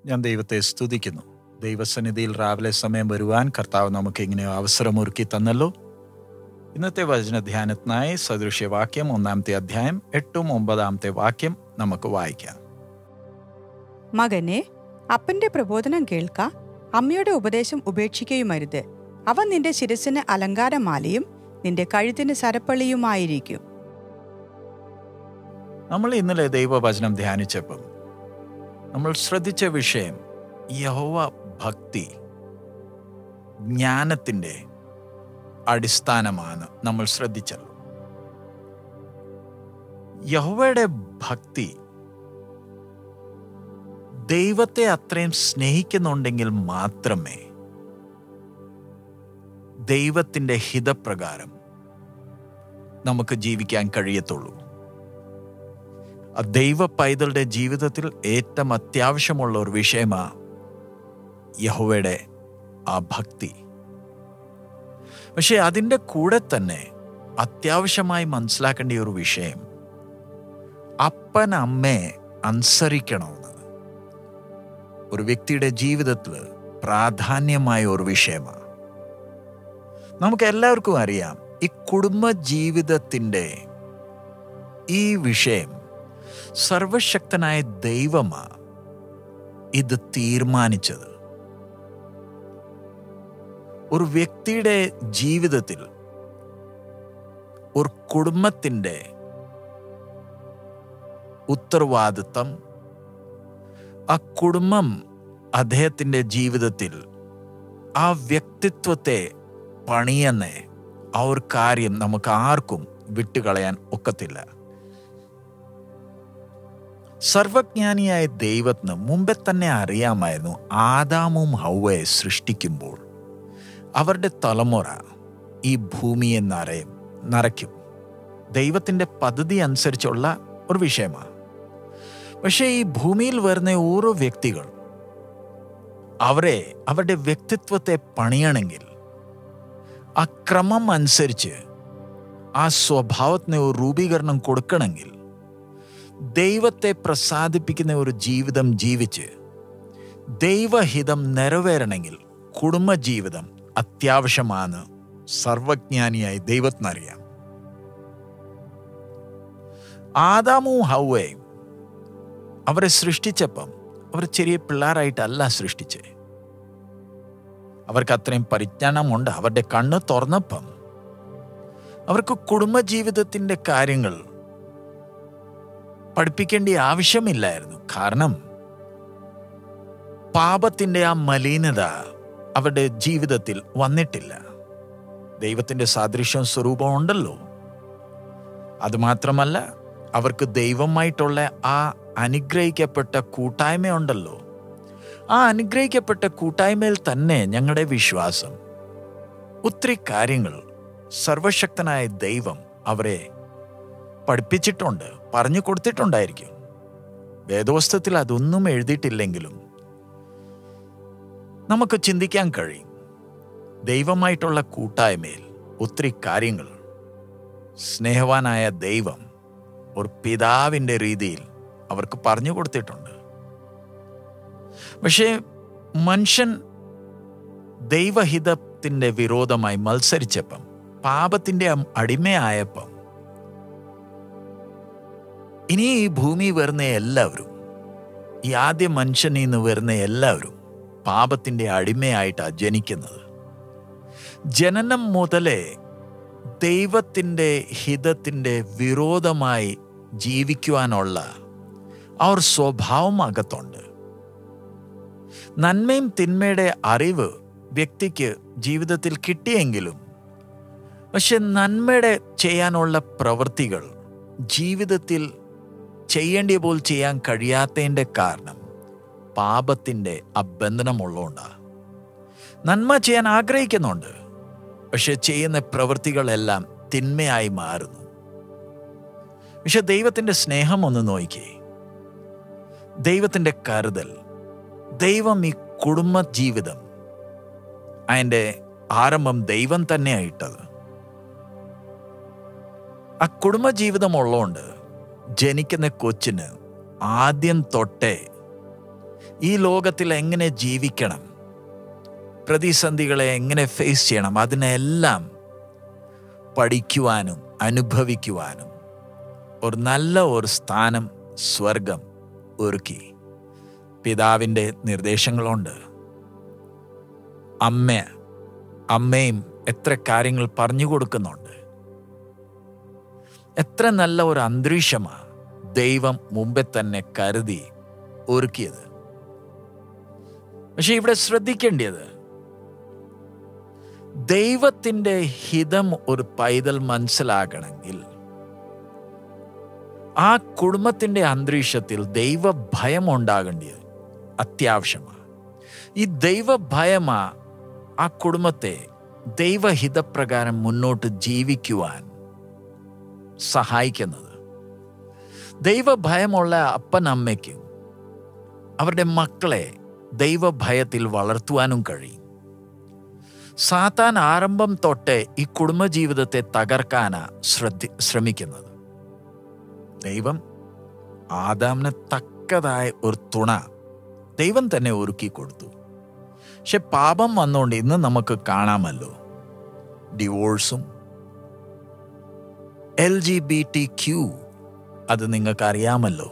ഞാൻ ദൈവത്തെ സ്തുതിക്കുന്നു ദൈവസന്നിധിയിൽ രാവിലെ സമയം വരുവാൻ കർത്താവ് നമുക്ക് ഇങ്ങനെ അവസരമൊരുക്കി തന്നല്ലോ ഇന്നത്തെ വചന ധ്യാനത്തിനായി സദൃശ്യവാക്യം ഒന്നാമത്തെ അധ്യായം എട്ടും ഒമ്പതാമത്തെ വാക്യം നമുക്ക് വായിക്കാം മകനെ അപ്പന്റെ പ്രബോധനം കേൾക്ക അമ്മയുടെ ഉപദേശം ഉപേക്ഷിക്കുകയുമരുത് അവ നിന്റെ ശിരസിന് അലങ്കാരമാലയും നിന്റെ കഴുത്തിന് സരപ്പള്ളിയുമായിരിക്കും നമ്മൾ ഇന്നലെ ദൈവവചനം ധ്യാനിച്ചപ്പം നമ്മൾ ശ്രദ്ധിച്ച വിഷയം യഹോവ ഭക്തി ജ്ഞാനത്തിൻ്റെ അടിസ്ഥാനമാണ് നമ്മൾ ശ്രദ്ധിച്ചല്ലോ യഹോവയുടെ ഭക്തി ദൈവത്തെ അത്രയും സ്നേഹിക്കുന്നുണ്ടെങ്കിൽ മാത്രമേ ദൈവത്തിൻ്റെ ഹിതപ്രകാരം നമുക്ക് ജീവിക്കാൻ കഴിയത്തുള്ളൂ ആ ദൈവ പൈതളുടെ ജീവിതത്തിൽ ഏറ്റവും അത്യാവശ്യമുള്ള ഒരു വിഷയമാണ് യഹോവയുടെ ആ ഭക്തി പക്ഷെ അതിൻ്റെ കൂടെ തന്നെ അത്യാവശ്യമായി മനസ്സിലാക്കേണ്ട ഒരു വിഷയം അപ്പൻ അമ്മയെ അനുസരിക്കണമെന്ന് ഒരു വ്യക്തിയുടെ ജീവിതത്തിൽ പ്രാധാന്യമായ ഒരു വിഷയമാണ് നമുക്ക് എല്ലാവർക്കും അറിയാം ഈ കുടുംബ ജീവിതത്തിൻ്റെ ഈ വിഷയം സർവശക്തനായ ദൈവമാ ഇത് തീരുമാനിച്ചത് ഒരു വ്യക്തിയുടെ ജീവിതത്തിൽ ഒരു കുടുംബത്തിൻ്റെ ഉത്തരവാദിത്തം ആ കുടുംബം അദ്ദേഹത്തിൻ്റെ ജീവിതത്തിൽ ആ വ്യക്തിത്വത്തെ പണിയെന്ന ആ ഒരു കാര്യം നമുക്ക് ആർക്കും വിട്ടുകളയാൻ ഒക്കത്തില്ല സർവജ്ഞാനിയായ ദൈവത്തിന് മുമ്പേ തന്നെ അറിയാമായിരുന്നു ആദാമും ഹൗവയെ സൃഷ്ടിക്കുമ്പോൾ അവരുടെ തലമുറ ഈ ഭൂമിയെ നിറയും നിറയ്ക്കും ദൈവത്തിൻ്റെ പദ്ധതി അനുസരിച്ചുള്ള ഒരു വിഷയമാണ് പക്ഷേ ഈ ഭൂമിയിൽ വരുന്ന ഓരോ വ്യക്തികൾ അവരെ അവരുടെ വ്യക്തിത്വത്തെ പണിയണമെങ്കിൽ ആ ക്രമം അനുസരിച്ച് ആ സ്വഭാവത്തിന് ഒരു രൂപീകരണം കൊടുക്കണമെങ്കിൽ ദൈവത്തെ പ്രസാദിപ്പിക്കുന്ന ഒരു ജീവിതം ജീവിച്ച് ദൈവഹിതം നിറവേറണമെങ്കിൽ കുടുംബജീവിതം അത്യാവശ്യമാണ് സർവജ്ഞാനിയായി ദൈവത്തിനറിയാം ആദാമും ഹൗവയും അവരെ സൃഷ്ടിച്ചപ്പം അവർ ചെറിയ പിള്ളേരായിട്ടല്ല സൃഷ്ടിച്ചേ അവർക്ക് അത്രയും പരിജ്ഞാനമുണ്ട് അവരുടെ കണ്ണ് തുറന്നപ്പം അവർക്ക് കുടുംബജീവിതത്തിൻ്റെ കാര്യങ്ങൾ പഠിപ്പിക്കേണ്ട ആവശ്യമില്ലായിരുന്നു കാരണം പാപത്തിൻ്റെ ആ മലീനത അവരുടെ ജീവിതത്തിൽ വന്നിട്ടില്ല ദൈവത്തിൻ്റെ സാദൃശ്യം സ്വരൂപം ഉണ്ടല്ലോ അതുമാത്രമല്ല അവർക്ക് ദൈവമായിട്ടുള്ള ആ അനുഗ്രഹിക്കപ്പെട്ട കൂട്ടായ്മയുണ്ടല്ലോ ആ അനുഗ്രഹിക്കപ്പെട്ട കൂട്ടായ്മയിൽ തന്നെ ഞങ്ങളുടെ വിശ്വാസം ഒത്തിരി കാര്യങ്ങൾ സർവശക്തനായ ദൈവം അവരെ പഠിപ്പിച്ചിട്ടുണ്ട് പറഞ്ഞു കൊടുത്തിട്ടുണ്ടായിരിക്കും വേദോസ്തത്തിൽ അതൊന്നും എഴുതിയിട്ടില്ലെങ്കിലും നമുക്ക് ചിന്തിക്കാൻ കഴിയും ദൈവമായിട്ടുള്ള കൂട്ടായ്മയിൽ ഒത്തിരി കാര്യങ്ങൾ സ്നേഹവാനായ ദൈവം ഒരു പിതാവിൻ്റെ രീതിയിൽ അവർക്ക് പറഞ്ഞു കൊടുത്തിട്ടുണ്ട് പക്ഷേ മനുഷ്യൻ ദൈവഹിതത്തിൻ്റെ വിരോധമായി മത്സരിച്ചപ്പം പാപത്തിൻ്റെ അടിമയായപ്പം ഇനി ഈ ഭൂമി വരുന്ന എല്ലാവരും ഈ ആദ്യ മനുഷ്യനിൽ നിന്ന് വരുന്ന എല്ലാവരും പാപത്തിൻ്റെ അടിമയായിട്ടാണ് ജനിക്കുന്നത് ജനനം മുതലേ ദൈവത്തിൻ്റെ ഹിതത്തിൻ്റെ വിരോധമായി ജീവിക്കുവാനുള്ള ആ ഒരു സ്വഭാവം അകത്തുണ്ട് നന്മയും തിന്മയുടെ അറിവ് വ്യക്തിക്ക് ജീവിതത്തിൽ കിട്ടിയെങ്കിലും പക്ഷെ നന്മയുടെ ചെയ്യാനുള്ള പ്രവൃത്തികൾ ജീവിതത്തിൽ ചെയ്യേണ്ടിയ പോൽ ചെയ്യാൻ കഴിയാത്തതിൻ്റെ കാരണം പാപത്തിൻ്റെ അബന്ധനമുള്ളതുകൊണ്ടാണ് നന്മ ചെയ്യാൻ ആഗ്രഹിക്കുന്നുണ്ട് പക്ഷെ ചെയ്യുന്ന പ്രവൃത്തികളെല്ലാം തിന്മയായി മാറുന്നു പക്ഷെ ദൈവത്തിൻ്റെ സ്നേഹം ഒന്ന് നോക്കിയേ ദൈവത്തിൻ്റെ കരുതൽ ദൈവം ഈ കുടുംബ ജീവിതം അതിൻ്റെ ആരംഭം ദൈവം തന്നെയായിട്ടത് ആ കുടുംബജീവിതം ഉള്ളതുകൊണ്ട് ജനിക്കുന്ന കൊച്ചിന് ആദ്യം തൊട്ടേ ഈ ലോകത്തിൽ എങ്ങനെ ജീവിക്കണം പ്രതിസന്ധികളെ എങ്ങനെ ഫേസ് ചെയ്യണം അതിനെല്ലാം പഠിക്കുവാനും അനുഭവിക്കുവാനും ഒരു നല്ല ഒരു സ്ഥാനം സ്വർഗം ഒരുക്കി പിതാവിൻ്റെ നിർദ്ദേശങ്ങളുണ്ട് അമ്മ അമ്മയും എത്ര കാര്യങ്ങൾ പറഞ്ഞു കൊടുക്കുന്നുണ്ട് എത്ര നല്ല ഒരു അന്തരീക്ഷമാണ് ദൈവം മുമ്പേ തന്നെ കരുതി ഒരുക്കിയത് പക്ഷെ ഇവിടെ ശ്രദ്ധിക്കേണ്ടത് ദൈവത്തിൻ്റെ ഹിതം ഒരു പൈതൽ മനസ്സിലാകണമെങ്കിൽ ആ കുടുംബത്തിൻ്റെ അന്തരീക്ഷത്തിൽ ദൈവഭയം ഉണ്ടാകേണ്ടത് അത്യാവശ്യമാണ് ഈ ദൈവഭയമാ ആ കുടുംബത്തെ ദൈവഹിതപ്രകാരം മുന്നോട്ട് ജീവിക്കുവാൻ സഹായിക്കുന്നത് ദൈവഭയമുള്ള അപ്പൻ അമ്മയ്ക്കും അവരുടെ മക്കളെ ദൈവഭയത്തിൽ വളർത്തുവാനും കഴിയും സാത്താൻ ആരംഭം തൊട്ടേ ഈ കുടുംബജീവിതത്തെ തകർക്കാനാ ശ്രദ്ധി ശ്രമിക്കുന്നത് ദൈവം ആദാമിന് തക്കതായ ഒരു തുണ ദൈവം തന്നെ ഒരുക്കി കൊടുത്തു പക്ഷെ പാപം വന്നുകൊണ്ട് ഇന്ന് നമുക്ക് കാണാമല്ലോ ഡിവോഴ്സും L G B T Q അത് നിങ്ങൾക്ക് അറിയാമല്ലോ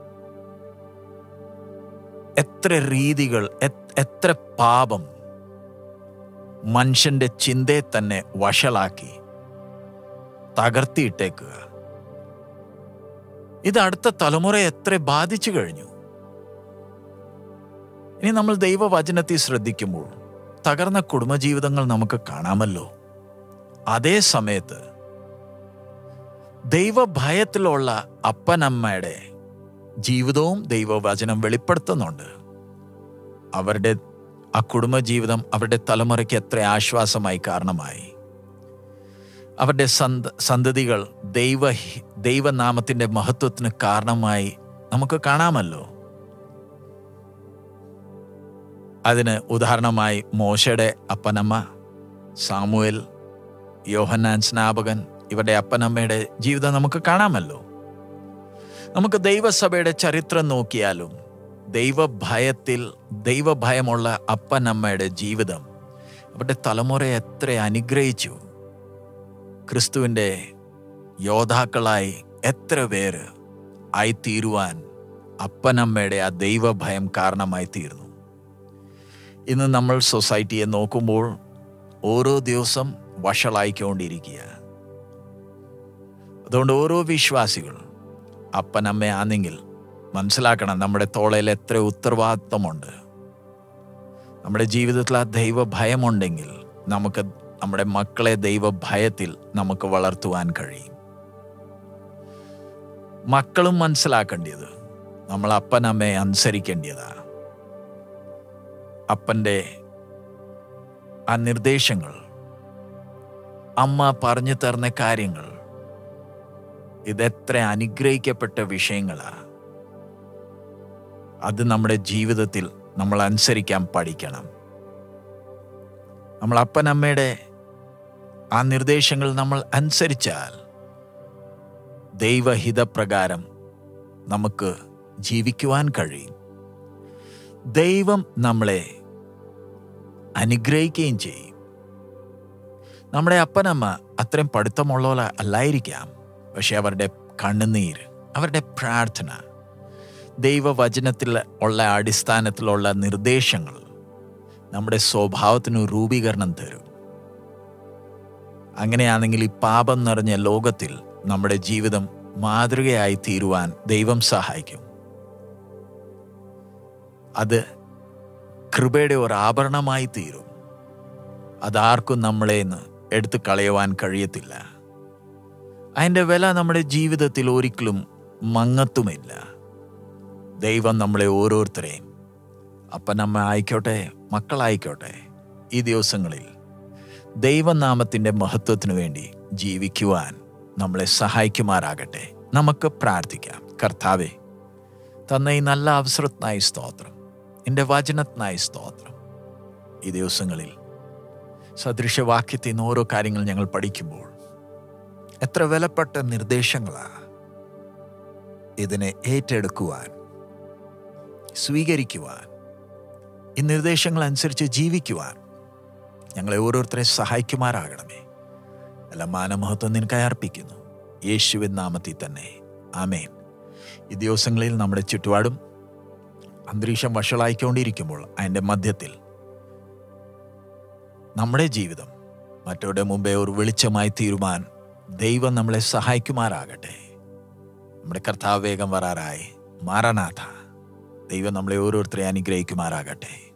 എത്ര രീതികൾ എ- എത്ര പാപം മനുഷ്യന്റെ ചിന്തയെ തന്നെ വഷളാക്കി തകർത്തിയിട്ടേക്കുക ഇത് അടുത്ത തലമുറയെ എത്ര ബാധിച്ചു കഴിഞ്ഞു ഇനി നമ്മൾ ദൈവവചനത്തെ ശ്രദ്ധിക്കുമ്പോൾ തകർന്ന കുടുംബജീവിതങ്ങൾ നമുക്ക് കാണാമല്ലോ അതേ സമയത്ത് ദൈവഭയത്തിലുള്ള അപ്പനമ്മയുടെ ജീവിതവും ദൈവവചനം വെളിപ്പെടുത്തുന്നുണ്ട് അവരുടെ ആ കുടുംബജീവിതം അവരുടെ തലമുറയ്ക്ക് എത്ര ആശ്വാസമായി കാരണമായി അവരുടെ സന്ത സന്തതികൾ ദൈവ ദൈവനാമത്തിൻ്റെ മഹത്വത്തിന് കാരണമായി നമുക്ക് കാണാമല്ലോ അതിന് ഉദാഹരണമായി മോശയുടെ അപ്പനമ്മ സാമുവേൽ യോഹന്നാൻ സ്നാപകൻ ഇവരുടെ അപ്പനമ്മയുടെ ജീവിതം നമുക്ക് കാണാമല്ലോ നമുക്ക് ദൈവസഭയുടെ ചരിത്രം നോക്കിയാലും ദൈവഭയത്തിൽ ദൈവഭയമുള്ള അപ്പനമ്മയുടെ ജീവിതം അവരുടെ തലമുറയെ എത്ര അനുഗ്രഹിച്ചു ക്രിസ്തുവിൻ്റെ യോദ്ധാക്കളായി എത്ര പേര് ആയിത്തീരുവാൻ അപ്പനമ്മയുടെ ആ ദൈവഭയം കാരണമായി തീർന്നു ഇന്ന് നമ്മൾ സൊസൈറ്റിയെ നോക്കുമ്പോൾ ഓരോ ദിവസം വഷളായിക്കൊണ്ടിരിക്കുക അതുകൊണ്ട് ഓരോ വിശ്വാസികൾ അപ്പനമ്മയാണെങ്കിൽ മനസ്സിലാക്കണം നമ്മുടെ തോളയിൽ എത്ര ഉത്തരവാദിത്വമുണ്ട് നമ്മുടെ ജീവിതത്തിൽ ആ ദൈവഭയമുണ്ടെങ്കിൽ നമുക്ക് നമ്മുടെ മക്കളെ ദൈവഭയത്തിൽ നമുക്ക് വളർത്തുവാൻ കഴിയും മക്കളും മനസ്സിലാക്കേണ്ടത് നമ്മൾ അപ്പനമ്മയെ അനുസരിക്കേണ്ടതാണ് അപ്പൻ്റെ ആ നിർദ്ദേശങ്ങൾ അമ്മ പറഞ്ഞു തരുന്ന കാര്യങ്ങൾ ഇതെത്ര അനുഗ്രഹിക്കപ്പെട്ട വിഷയങ്ങളാ അത് നമ്മുടെ ജീവിതത്തിൽ നമ്മൾ അനുസരിക്കാൻ പഠിക്കണം നമ്മൾ അപ്പനമ്മയുടെ ആ നിർദ്ദേശങ്ങൾ നമ്മൾ അനുസരിച്ചാൽ ദൈവഹിതപ്രകാരം നമുക്ക് ജീവിക്കുവാൻ കഴിയും ദൈവം നമ്മളെ അനുഗ്രഹിക്കുകയും ചെയ്യും നമ്മുടെ അപ്പനമ്മ അത്രയും പഠിത്തമുള്ള അല്ലായിരിക്കാം പക്ഷെ അവരുടെ കണ്ണുനീര് അവരുടെ പ്രാർത്ഥന ദൈവവചനത്തിൽ ഉള്ള അടിസ്ഥാനത്തിലുള്ള നിർദ്ദേശങ്ങൾ നമ്മുടെ സ്വഭാവത്തിന് രൂപീകരണം തരും അങ്ങനെയാണെങ്കിൽ ഈ പാപം നിറഞ്ഞ ലോകത്തിൽ നമ്മുടെ ജീവിതം മാതൃകയായി തീരുവാൻ ദൈവം സഹായിക്കും അത് കൃപയുടെ ഒരു ആഭരണമായി തീരും അതാർക്കും നമ്മളെ നിന്ന് എടുത്തു കളയുവാൻ കഴിയത്തില്ല അതിൻ്റെ വില നമ്മുടെ ജീവിതത്തിൽ ഒരിക്കലും മങ്ങത്തുമില്ല ദൈവം നമ്മളെ ഓരോരുത്തരെയും അപ്പനമ്മ ആയിക്കോട്ടെ മക്കളായിക്കോട്ടെ ഈ ദിവസങ്ങളിൽ ദൈവനാമത്തിൻ്റെ മഹത്വത്തിനു വേണ്ടി ജീവിക്കുവാൻ നമ്മളെ സഹായിക്കുമാറാകട്ടെ നമുക്ക് പ്രാർത്ഥിക്കാം കർത്താവെ തന്ന ഈ നല്ല അവസരത്തിനായി സ്തോത്രം എൻ്റെ വചനത്തിനായി സ്തോത്രം ഈ ദിവസങ്ങളിൽ സദൃശവാക്യത്തിൽ നിന്ന് ഓരോ കാര്യങ്ങൾ ഞങ്ങൾ പഠിക്കുമ്പോൾ എത്ര വിലപ്പെട്ട നിർദ്ദേശങ്ങളാ ഇതിനെ ഏറ്റെടുക്കുവാൻ സ്വീകരിക്കുവാൻ ഈ നിർദ്ദേശങ്ങൾ അനുസരിച്ച് ജീവിക്കുവാൻ ഞങ്ങളെ ഓരോരുത്തരെ സഹായിക്കുമാറാകണമേ എല്ലാ മാനമഹത്വം നിനക്കായി അർപ്പിക്കുന്നു യേശുവിൻ നാമത്തിൽ തന്നെ ആമേൻ ഈ ദിവസങ്ങളിൽ നമ്മുടെ ചുറ്റുപാടും അന്തരീക്ഷം വഷളായിക്കൊണ്ടിരിക്കുമ്പോൾ അതിൻ്റെ മധ്യത്തിൽ നമ്മുടെ ജീവിതം മറ്റവരുടെ മുമ്പേ ഒരു വെളിച്ചമായി തീരുമാൻ ദൈവം നമ്മളെ സഹായിക്കുമാറാകട്ടെ നമ്മുടെ കർത്താവ് വേഗം വരാറായി മാറനാഥ ദൈവം നമ്മളെ ഓരോരുത്തരെ അനുഗ്രഹിക്കുമാറാകട്ടെ